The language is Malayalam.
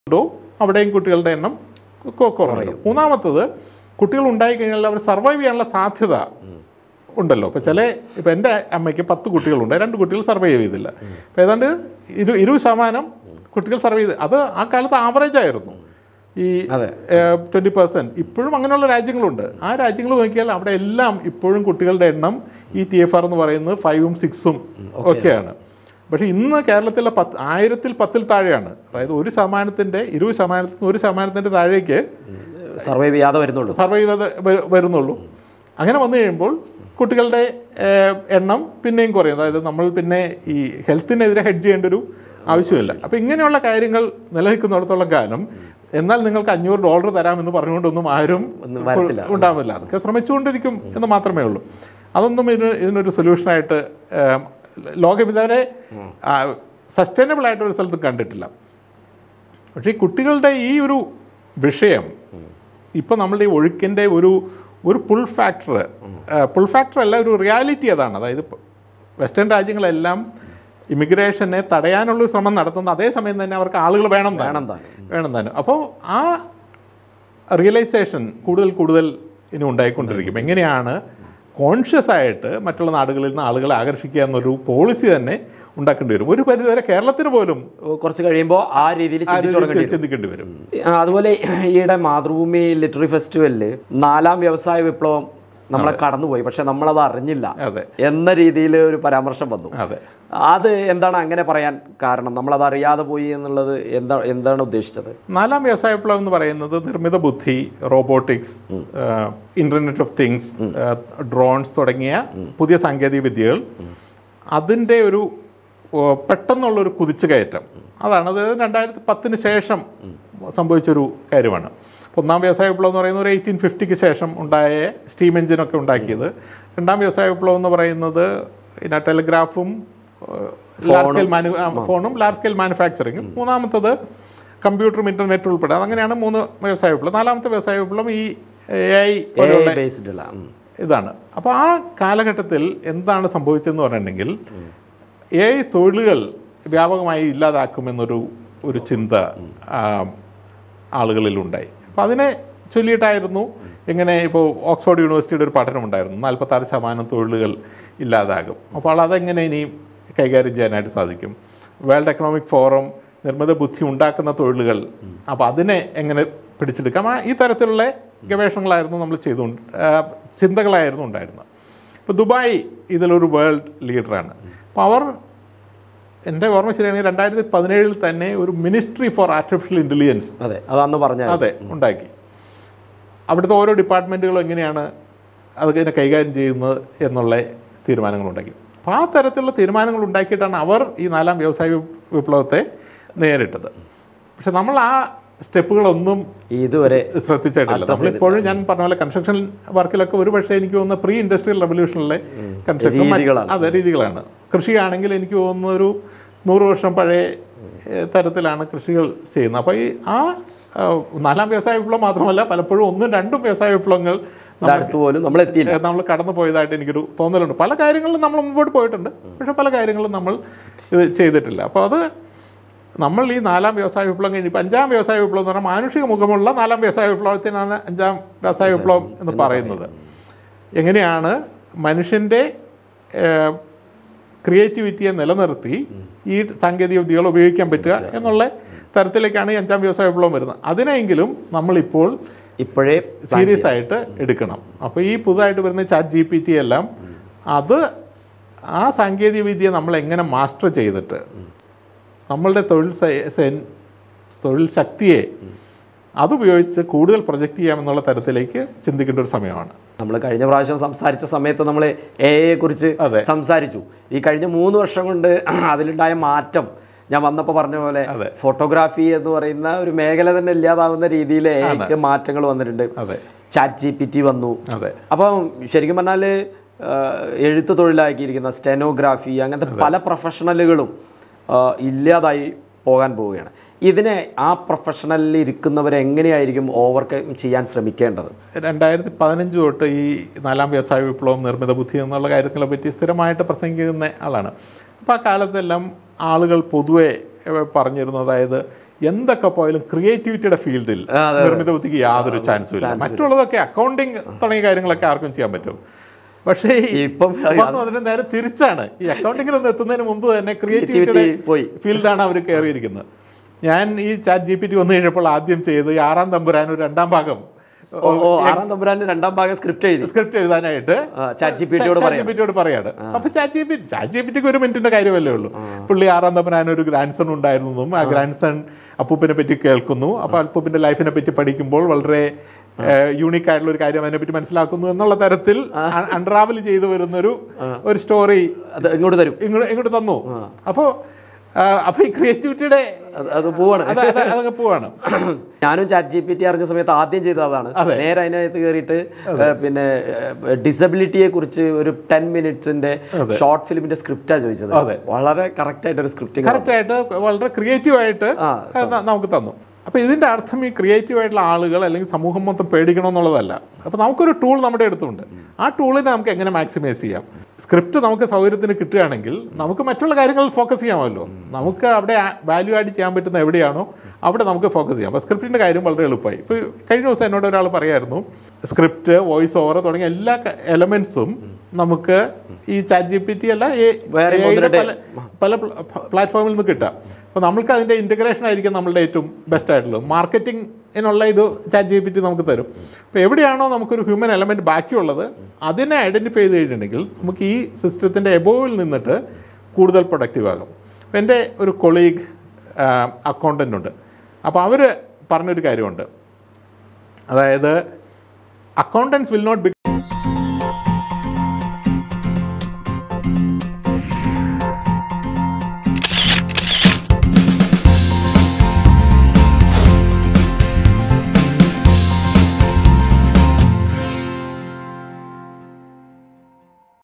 ഉണ്ടോ അവിടെയും കുട്ടികളുടെ എണ്ണം കൊ- കുറയും മൂന്നാമത്തത് കുട്ടികൾ ഉണ്ടായി കഴിഞ്ഞാൽ അവർ സർവൈവ് ചെയ്യാനുള്ള സാധ്യത ഉണ്ടല്ലോ ഇപ്പോൾ ചില ഇപ്പോൾ എൻ്റെ അമ്മയ്ക്ക് പത്ത് കുട്ടികളുണ്ട് രണ്ട് കുട്ടികൾ സർവൈവ് ചെയ്തില്ല അപ്പോൾ ഏതാണ്ട് ഇരു ഇരുപത് ശതമാനം കുട്ടികൾ സർവൈവ് ചെയ്ത് അത് ആ കാലത്ത് ആവറേജ് ആയിരുന്നു ഈ അതെ. ട്വൻറ്റി പെർസെൻറ്റ് ഇപ്പോഴും അങ്ങനെയുള്ള രാജ്യങ്ങളുണ്ട് ആ രാജ്യങ്ങൾ നോക്കിയാൽ അവിടെ എല്ലാം ഇപ്പോഴും കുട്ടികളുടെ എണ്ണം ഈ ടി എഫ് ആർ എന്ന് പറയുന്നത് ഫൈവും സിക്സും ഒക്കെയാണ് പക്ഷേ ഇന്ന് കേരളത്തിലെ പത്ത് ആയിരത്തിൽ പത്തിൽ താഴെയാണ് അതായത് ഒരു ശതമാനത്തിൻ്റെ ഇരുപത് ശതമാനത്തിൽ നിന്ന് ഒരു ശതമാനത്തിൻ്റെ താഴേക്ക് സർവൈവ് ചെയ്യാതെ വരുന്നുള്ളൂ സർവൈവ് ചെയ്ത് വ- വരുന്നുള്ളൂ അങ്ങനെ വന്നു കഴിയുമ്പോൾ കുട്ടികളുടെ ഏഹ്, എണ്ണം പിന്നെയും കുറയും അതായത് നമ്മൾ പിന്നെ ഈ ഹെൽത്തിനെതിരെ ഹെഡ് ചെയ്യേണ്ട ഒരു ആവശ്യമില്ല അപ്പോൾ ഇങ്ങനെയുള്ള കാര്യങ്ങൾ നിലനിൽക്കുന്നിടത്തോളം കാലം എന്നാൽ നിങ്ങൾക്ക് അഞ്ഞൂറ് ഡോളർ തരാമെന്ന് പറഞ്ഞുകൊണ്ടൊന്നും ആരും ഒന്നും വരത്തില്ല. ഉണ്ടാവില്ല അതൊക്കെ ശ്രമിച്ചുകൊണ്ടിരിക്കും എന്ന് മാത്രമേ ഉള്ളൂ അതൊന്നും ഇതിന് ഇതിനൊരു സൊല്യൂഷനായിട്ട് ഏഹ്, ലോകം ഇതുവരെ സസ്റ്റൈനബിൾ ആയിട്ട് ഒരു സ്ഥലത്ത് കണ്ടിട്ടില്ല പക്ഷേ ഈ കുട്ടികളുടെ ഈ ഒരു വിഷയം ഇപ്പോൾ നമ്മളുടെ ഈ ഒഴുക്കിൻ്റെ ഒരു ഒരു പുൾ ഫാക്ടർ പുൾ ഫാക്ടർ അല്ല ഒരു റിയാലിറ്റി അതാണ് അതായത് ഇപ്പൊ വെസ്റ്റേൺ രാജ്യങ്ങളെല്ലാം ഇമിഗ്രേഷനെ തടയാനുള്ള ഒരു ശ്രമം നടത്തുന്ന അതേസമയം തന്നെ അവർക്ക് ആളുകൾ വേണം താനും. വേണം താനും. വേണം താനും അപ്പോൾ ആ റിയലൈസേഷൻ കൂടുതൽ കൂടുതൽ ഇനി ഉണ്ടായിക്കൊണ്ടിരിക്കും എങ്ങനെയാണ് കോൺഷ്യസ് ആയിട്ട് മറ്റുള്ള നാടുകളിൽ നിന്ന് ആളുകളെ ആകർഷിക്കുക എന്നൊരു പോളിസി തന്നെ ഉണ്ടാക്കേണ്ടി വരും ഒരു പരിധിവരെ കേരളത്തിന് പോലും കുറച്ച് കഴിയുമ്പോൾ ആ രീതിയിൽ ആ ചിന്തിച്ചു രീതിയിൽ തുടങ്ങേണ്ടി ചിന്തിക്കേണ്ടി വരും ആ, അതുപോലെ ഈയിടെ മാതൃഭൂമി ലിറ്റററി ഫെസ്റ്റിവലിൽ നാലാം വ്യവസായ വിപ്ലവം നമ്മളെ കടന്നുപോയി പക്ഷെ നമ്മളത് അറിഞ്ഞില്ല അതെ എന്ന രീതിയിൽ ഒരു പരാമർശം വന്നു അതെ അത് എന്താണ് അങ്ങനെ പറയാൻ കാരണം നമ്മളത് അറിയാതെ പോയി എന്നുള്ളത് എന്താ എന്താണ് ഉദ്ദേശിച്ചത് നാലാം വ്യവസായ വിപ്ലവം എന്ന് പറയുന്നത് നിർമ്മിത ബുദ്ധി robotics internet of things drones തുടങ്ങിയ പുതിയ സാങ്കേതിക വിദ്യകൾ അതിൻ്റെ ഒരു ഓ, പെട്ടെന്നുള്ളൊരു കുതിച്ചുകയറ്റം അതാണ് അത് രണ്ടായിരത്തി പത്തിന് ശേഷം സംഭവിച്ചൊരു കാര്യമാണ് ഒന്നാം വ്യവസായ വിപ്ലവം എന്ന് പറയുന്നത് ഒരു എയ്റ്റീൻ ഫിഫ്റ്റിക്ക് ശേഷം ഉണ്ടായ സ്റ്റീം എഞ്ചിനൊക്കെ ഉണ്ടാക്കിയത് രണ്ടാം വ്യവസായ വിപ്ലവം എന്ന് പറയുന്നത് പിന്നെ ടെലിഗ്രാഫും ലാർജ് സ്കെയിൽ മാനു ഫോണും ലാർജ് സ്കെയിൽ മാനുഫാക്ചറിങ്ങും മൂന്നാമത്തത് കമ്പ്യൂട്ടറും ഇൻ്റർനെറ്റ് ഉൾപ്പെടെ അതങ്ങനെയാണ് മൂന്ന് വ്യവസായ വിപ്ലവം നാലാമത്തെ വ്യവസായ വിപ്ലവം ഈ എ ഐ പോലെയുള്ള ബേസ്ഡ് ഉള്ള ഉം. ഇതാണ് അപ്പോൾ ആ കാലഘട്ടത്തിൽ എന്താണ് സംഭവിച്ചതെന്ന് പറഞ്ഞിട്ടുണ്ടെങ്കിൽ എ ഐ തൊഴിലുകൾ വ്യാപകമായി ഇല്ലാതാക്കുമെന്നൊരു ഒരു ചിന്ത ആ, ആളുകളിലുണ്ടായി അപ്പോൾ അതിനെ ചൊല്ലിയിട്ടായിരുന്നു ഇങ്ങനെ ഇപ്പോൾ ഓക്സ്ഫോർഡ് യൂണിവേഴ്സിറ്റിയുടെ ഒരു പഠനമുണ്ടായിരുന്നു നാൽപ്പത്താറ് ശതമാനം തൊഴിലുകൾ ഇല്ലാതാകും അപ്പോൾ അതെങ്ങനെ ഇനി കൈകാര്യം ചെയ്യാനായിട്ട് സാധിക്കും വേൾഡ് എക്കണോമിക് ഫോറം നിർമ്മിത ബുദ്ധി ഉണ്ടാക്കുന്ന തൊഴിലുകൾ അപ്പോൾ അതിനെ എങ്ങനെ പിടിച്ചെടുക്കാം ആ ഈ തരത്തിലുള്ള ഗവേഷണങ്ങളായിരുന്നു നമ്മൾ ചെയ്തുകൊണ്ട് ആ, ചിന്തകളായിരുന്നു ഉണ്ടായിരുന്നത് ഇപ്പോൾ ദുബായ് ഇതിലൊരു വേൾഡ് ലീഡറാണ് അപ്പോൾ അവർ എൻ്റെ ഓർമ്മ ശരിയാണെങ്കിൽ രണ്ടായിരത്തി പതിനേഴിൽ തന്നെ ഒരു മിനിസ്ട്രി ഫോർ ആർട്ടിഫിഷ്യൽ ഇൻ്റലിജൻസ് അതെ അതന്ന് പറഞ്ഞ അതെ ഉണ്ടാക്കി അവിടുത്തെ ഓരോ ഡിപ്പാർട്ട്മെൻറ്റുകളും എങ്ങനെയാണ് അതിനെ കൈകാര്യം ചെയ്യുന്നത് എന്നുള്ള തീരുമാനങ്ങൾ ഉണ്ടാക്കി അപ്പോൾ ആ തരത്തിലുള്ള തീരുമാനങ്ങൾ ഉണ്ടാക്കിയിട്ടാണ് അവർ ഈ നാലാം വ്യവസായ വിപ്- വിപ്ലവത്തെ നേരിട്ടത് പക്ഷെ നമ്മൾ ആ സ്റ്റെപ്പുകളൊന്നും ഇതുവരെ ശ്രദ്ധിച്ചിട്ടില്ല നമ്മളിപ്പോഴും ഞാൻ പറഞ്ഞ പോലെ കൺസ്ട്രക്ഷൻ വർക്കിലൊക്കെ ഒരു പക്ഷേ എനിക്ക് തോന്നുന്ന പ്രീ ഇൻഡസ്ട്രിയൽ റെവല്യൂഷനിലെ കൺസ്ട്രക്ഷൻ രീതികളാണ്. അതെ രീതികളാണ് കൃഷിയാണെങ്കിൽ എനിക്ക് തോന്നുന്ന ഒരു നൂറ് വർഷം പഴയ ഏഹ്, തരത്തിലാണ് കൃഷികൾ ചെയ്യുന്നത് അപ്പോൾ ഈ ആ ആ, നാലാം വ്യവസായ വിപ്ലവം മാത്രമല്ല പലപ്പോഴും ഒന്നും രണ്ടും വ്യവസായ വിപ്ലവങ്ങൾ ഇത് അടുത്ത് പോലും നമ്മൾ എത്തിയില്ല നമ്മൾ കടന്നു പോയതായിട്ട് എനിക്കൊരു തോന്നലുണ്ട് പല കാര്യങ്ങളിലും നമ്മൾ മുമ്പോട്ട് പോയിട്ടുണ്ട് പക്ഷെ പല കാര്യങ്ങളും നമ്മൾ ഇത് ചെയ്തിട്ടില്ല അപ്പോൾ അത് നമ്മൾ ഈ നാലാം വ്യവസായ വിപ്ലവം കഴിഞ്ഞ് ഇപ്പം അഞ്ചാം വ്യവസായ വിപ്ലവം എന്ന് പറഞ്ഞാൽ മാനുഷിക മുഖമുള്ള നാലാം വ്യവസായ വിപ്ലവത്തിനാണ് അഞ്ചാം വ്യവസായ വിപ്ലവം എന്ന് പറയുന്നത് എങ്ങനെയാണ് മനുഷ്യൻ്റെ ക്രിയേറ്റിവിറ്റിയെ നിലനിർത്തി ഈ സാങ്കേതിക വിദ്യകൾ ഉപയോഗിക്കാൻ പറ്റുക എന്നുള്ള തരത്തിലേക്കാണ് ഈ അഞ്ചാം വ്യവസായ വിപ്ലവം വരുന്നത് അതിനെങ്കിലും നമ്മളിപ്പോൾ ഇപ്പോഴേ സീരിയസ് ആയിട്ട് എടുക്കണം അപ്പോൾ ഈ പുതുതായിട്ട് വരുന്ന ചാറ്റ് ജി പി ടി എല്ലാം അത് ആ സാങ്കേതിക വിദ്യ നമ്മൾ എങ്ങനെ മാസ്റ്റർ ചെയ്തിട്ട് നമ്മളുടെ തൊഴിൽ സെ- സെൻ- തൊഴിൽ ശക്തിയെ അതുപയോഗിച്ച് കൂടുതൽ പ്രൊജക്റ്റ് ചെയ്യാമെന്നുള്ള തരത്തിലേക്ക് ചിന്തിക്കേണ്ട ഒരു സമയമാണ് നമ്മൾ കഴിഞ്ഞ പ്രാവശ്യം സംസാരിച്ച സമയത്ത് നമ്മൾ എ ഐയെ കുറിച്ച് അതെ. സംസാരിച്ചു ഈ കഴിഞ്ഞ മൂന്ന് വർഷം കൊണ്ട് അതിലുണ്ടായ മാറ്റം ഞാൻ വന്നപ്പോൾ പറഞ്ഞ പോലെ അതെ. ഫോട്ടോഗ്രാഫി എന്ന് പറയുന്ന ഒരു മേഖല തന്നെ ഇല്ലാതാവുന്ന രീതിയിൽ എ ഐക്ക് മാറ്റങ്ങൾ വന്നിട്ടുണ്ട് അതെ ചാറ്റ് ജി പി ടി വന്നു അതെ അപ്പം ശരിക്കും പറഞ്ഞാൽ എഴുത്ത് തൊഴിലാക്കിയിരിക്കുന്ന സ്റ്റെനോഗ്രാഫി അങ്ങനത്തെ പല പ്രൊഫഷണലുകളും ആ, ഇല്ലാതായി പോകാൻ പോവുകയാണ് ഇതിനെ ആ പ്രൊഫഷണലിൽ ഇരിക്കുന്നവരെ എങ്ങനെയായിരിക്കും ഓവർകം ചെയ്യാൻ ശ്രമിക്കേണ്ടത് രണ്ടായിരത്തി പതിനഞ്ച് തൊട്ട് ഈ നാലാം വ്യവസായ വിപ്ലവം നിർമ്മിത ബുദ്ധി എന്നുള്ള കാര്യങ്ങളെ പറ്റി സ്ഥിരമായിട്ട് പ്രസംഗിക്കുന്ന ആളാണ് അപ്പോൾ ആ കാലത്തെല്ലാം ആളുകൾ പൊതുവെ ഏഹ്, പറഞ്ഞിരുന്നു അതായത് എന്തൊക്കെ പോയാലും ക്രിയേറ്റിവിറ്റിയുടെ ഫീൽഡിൽ നിർമ്മിത ബുദ്ധിക്ക് യാതൊരു ചാൻസും ഇല്ല മറ്റുള്ളതൊക്കെ അക്കൗണ്ടിങ് തുടങ്ങിയ കാര്യങ്ങളൊക്കെ ആർക്കും ചെയ്യാൻ പറ്റും പക്ഷേ ഈ ഇപ്പം വന്നു അതിന് നേരെ തിരിച്ചാണ് ഈ അക്കൗണ്ടിങ്ങിലൊന്നും എത്തുന്നതിന് മുമ്പ് തന്നെ ക്രിയേറ്റിവിറ്റിയുടെ Creativity പോയി ഫീൽഡാണ് അവർ കയറിയിരിക്കുന്നത് ഞാൻ ഈ ചാറ്റ് ജി പി ടി വന്നു കഴിഞ്ഞപ്പോൾ ആദ്യം ചെയ്ത് ഈ ആറാം തമ്പുരാൻ ഒരു രണ്ടാം ഭാഗം ഓ ഓ ആറാം തമ്പുരാന്റെ രണ്ടാം ഭാഗം സ്ക്രിപ്റ്റ് എഴുതി സ്ക്രിപ്റ്റ് എഴുതാനായിട്ട് ചാറ്റ് ജി പി ടിയോട് ചാറ്റ് ജി പി ടിയോട് പറയാണ് അപ്പൊ chat G P chat G P ടിക്ക് ഒരു മിനിറ്റിന്റെ കാര്യമല്ലേ ഉള്ളൂ പുള്ളി ആറാം തപ്പനാൻ ഒരു ഗ്രാൻഡ് സൺ ഉണ്ടായിരുന്നതും ആ ഗ്രാൻഡ് സൺ അപ്പൂപ്പിനെ പറ്റി കേൾക്കുന്നു അപ്പൊ അപ്പൂപ്പിന്റെ ലൈഫിനെ പറ്റി പഠിക്കുമ്പോൾ വളരെ യൂണിക് ആയിട്ടുള്ള ഒരു കാര്യം അതിനെപ്പറ്റി മനസ്സിലാക്കുന്നു എന്നുള്ള തരത്തിൽ അൺട്രാവൽ ചെയ്തു വരുന്ന ഒരു ഒരു സ്റ്റോറി അത് ഇങ്ങോട്ട് തരും ഇങ്ങോട്ട് ഇങ്ങോട്ട് തന്നു അപ്പോ ആ, അപ്പൊ ഈ ക്രിയേറ്റിവിറ്റിയുടെ അത് അത് പോവാണ് അത് അത് അതങ്ങ് പോവാണ് ഞാനും ചാറ്റ് ജി പി ടി അറിഞ്ഞ സമയത്ത് ആദ്യം ചെയ്തത് അതാണ് നേരെ അതിനകത്ത് കയറിയിട്ട് ഏഹ്, പിന്നെ ഡിസബിലിറ്റിയെ കുറിച്ച് ഒരു ടെൻ മിനിറ്റ്സിന്റെ ഷോർട്ട് ഫിലിമിന്റെ സ്ക്രിപ്റ്റാ ചോദിച്ചത് അതെ. വളരെ കറക്റ്റ് ആയിട്ട് ഒരു സ്ക്രിപ്റ്റിംഗ് കറക്റ്റ് ആയിട്ട് വളരെ ക്രിയേറ്റീവ് ആയിട്ട് ആ. അത് ന- നമുക്ക് തന്നു അപ്പോൾ ഇതിൻ്റെ അർത്ഥം ഈ ക്രിയേറ്റീവ് ആയിട്ടുള്ള ആളുകൾ അല്ലെങ്കിൽ സമൂഹം മൊത്തം പേടിക്കണം എന്നുള്ളതല്ല അപ്പോൾ നമുക്കൊരു ടൂൾ നമ്മുടെ അടുത്തുണ്ട് ആ ടൂളിനെ നമുക്ക് എങ്ങനെ മാക്സിമൈസ് ചെയ്യാം സ്ക്രിപ്റ്റ് നമുക്ക് സൗകര്യത്തിന് കിട്ടുകയാണെങ്കിൽ നമുക്ക് മറ്റുള്ള കാര്യങ്ങളിൽ ഫോക്കസ് ചെയ്യാമല്ലോ നമുക്ക് അവിടെ വാല്യൂ ആഡ് ചെയ്യാൻ പറ്റുന്ന എവിടെയാണോ അവിടെ നമുക്ക് ഫോക്കസ് ചെയ്യാം അപ്പോൾ സ്ക്രിപ്റ്റിൻ്റെ കാര്യം വളരെ എളുപ്പമായി ഇപ്പോൾ കഴിഞ്ഞ ദിവസം എന്നോട് ഒരാൾ പറയായിരുന്നു സ്ക്രിപ്റ്റ് വോയിസ് ഓവർ തുടങ്ങിയ എല്ലാ എലമെൻസും നമുക്ക് ഈ ചാറ്റ് ജി പി ടി അല്ല ഈ- വേറെ AI യുടെ ഒന്ന് പല പല പ്ലാറ്റ്ഫോമിൽ നിന്ന് കിട്ടാം അപ്പോൾ നമ്മൾക്ക് അതിൻ്റെ ഇൻ്റഗ്രേഷൻ ആയിരിക്കും നമ്മളുടെ ഏറ്റവും ബെസ്റ്റ് ആയിട്ടുള്ളത് മാർക്കറ്റിംഗിനുള്ള ഇത് ചാറ്റ് ജി പി ടി നമുക്ക് തരും അപ്പോൾ എവിടെയാണോ നമുക്കൊരു ഹ്യൂമൻ എലമെൻറ്റ് ബാക്കിയുള്ളത് അതിനെ ഐഡൻറ്റിഫൈ ചെയ്ത് കഴിഞ്ഞിട്ടുണ്ടെങ്കിൽ നമുക്ക് ഈ സിസ്റ്റത്തിൻ്റെ എബോവിൽ നിന്നിട്ട് കൂടുതൽ പ്രൊഡക്റ്റീവ് ആകും അപ്പോൾ എൻ്റെ ഒരു കൊളീഗ് അക്കൗണ്ടൻ്റ് ഉണ്ട് അപ്പോൾ അവർ പറഞ്ഞൊരു കാര്യമുണ്ട് അതായത് അക്കൗണ്ടൻസ് വിൽ നോട്ട്